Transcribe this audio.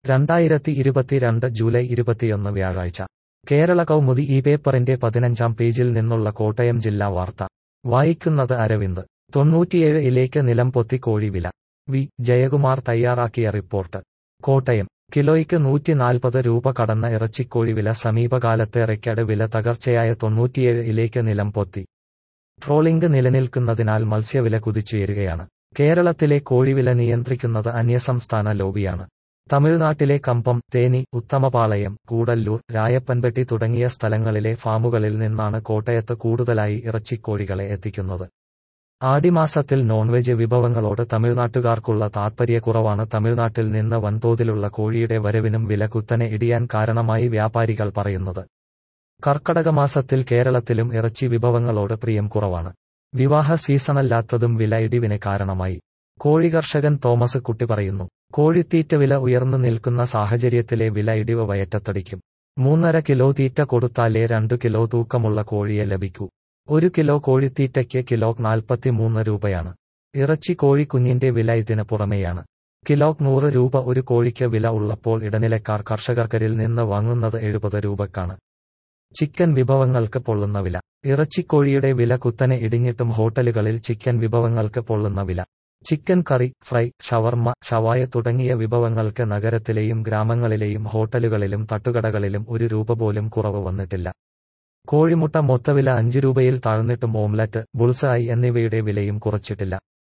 രണ്ടായിരത്തി ഇരുപത്തിരണ്ട് ജൂലൈ ഇരുപത്തിയൊന്ന് വ്യാഴാഴ്ച കേരള കൗമുദി ഈ പേപ്പറിന്റെ പതിനഞ്ചാം പേജിൽ നിന്നുള്ള കോട്ടയം ജില്ലാ വാർത്ത വായിക്കുന്നത് അരവിന്ദ് തൊണ്ണൂറ്റിയേഴ് ഇലേക്ക് നിലം പൊത്തി കോഴി വില വി ജയകുമാർ തയ്യാറാക്കിയ റിപ്പോർട്ട് കോട്ടയം കിലോയ്ക്ക് നൂറ്റി നാൽപ്പത് രൂപ കടന്ന ഇറച്ചിക്കോഴി വില സമീപകാലത്തെ റെക്കഡ് വില തകർച്ചയായ തൊണ്ണൂറ്റിയേഴ് ഇലേക്ക് നിലം പൊത്തി ട്രോളിംഗ് നിലനിൽക്കുന്നതിനാൽ മത്സ്യവില കുതിച്ചുയരുകയാണ് കേരളത്തിലെ കോഴിവില നിയന്ത്രിക്കുന്നത് അന്യസംസ്ഥാന ലോബിയാണ് തമിഴ്നാട്ടിലെ കമ്പം തേനി ഉത്തമപാളയം കൂടല്ലൂർ രായപ്പൻപെട്ടി തുടങ്ങിയ സ്ഥലങ്ങളിലെ ഫാമുകളിൽ നിന്നാണ് കോട്ടയത്ത് കൂടുതലായി ഇറച്ചിക്കോഴികളെ എത്തിക്കുന്നത് ആടിമാസത്തിൽ നോൺവെജ് വിഭവങ്ങളോട് തമിഴ്നാട്ടുകാർക്കുള്ള താത്പര്യക്കുറവാണ് തമിഴ്നാട്ടിൽ നിന്ന് വൻതോതിലുള്ള കോഴിയുടെ വരവിനും വില കുത്തനെ ഇടിയാൻ കാരണമായി വ്യാപാരികൾ പറയുന്നത് കർക്കടകമാസത്തിൽ കേരളത്തിലും ഇറച്ചി വിഭവങ്ങളോട് പ്രിയം കുറവാണ് വിവാഹ സീസണല്ലാത്തതും വില ഇടിവിന് കാരണമായി കോഴി കർഷകൻ തോമസ് കുട്ടി പറയുന്നു കോഴിത്തീറ്റ വില ഉയർന്നു നിൽക്കുന്ന സാഹചര്യത്തിലെ വില ഇടിവ് വയറ്റത്തടിക്കും മൂന്നര കിലോ തീറ്റ കൊടുത്താലേ രണ്ടു കിലോ തൂക്കമുള്ള കോഴിയെ ലഭിക്കൂ ഒരു കിലോ കോഴിത്തീറ്റയ്ക്ക് കിലോ നാൽപ്പത്തിമൂന്ന് രൂപയാണ് ഇറച്ചി കോഴി കുഞ്ഞിന്റെ വില ഇതിന് പുറമെയാണ് കിലോ നൂറ് രൂപ ഒരു കോഴിക്ക് വില ഉള്ളപ്പോൾ ഇടനിലക്കാർ കർഷകർക്കരിൽ നിന്ന് വാങ്ങുന്നത് എഴുപത് രൂപക്കാണ് ചിക്കൻ വിഭവങ്ങൾക്ക് പൊള്ളുന്ന വില ഇറച്ചിക്കോഴിയുടെ വില കുത്തനെ ഇടിഞ്ഞിട്ടും ഹോട്ടലുകളിൽ ചിക്കൻ വിഭവങ്ങൾക്ക് പൊള്ളുന്ന വില ചിക്കൻ കറി ഫ്രൈ ഷവർമ്മ ഷവായ തുടങ്ങിയ വിഭവങ്ങൾക്ക് നഗരത്തിലെയും ഗ്രാമങ്ങളിലെയും ഹോട്ടലുകളിലും തട്ടുകടകളിലും ഒരു രൂപ പോലും കുറവ് വന്നിട്ടില്ല കോഴിമുട്ട മൊത്തവില അഞ്ച് രൂപയിൽ താഴ്ന്നിട്ടും ഓംലറ്റ് ബുൾസായി എന്നിവയുടെ വിലയും കുറച്ചിട്ടില്ല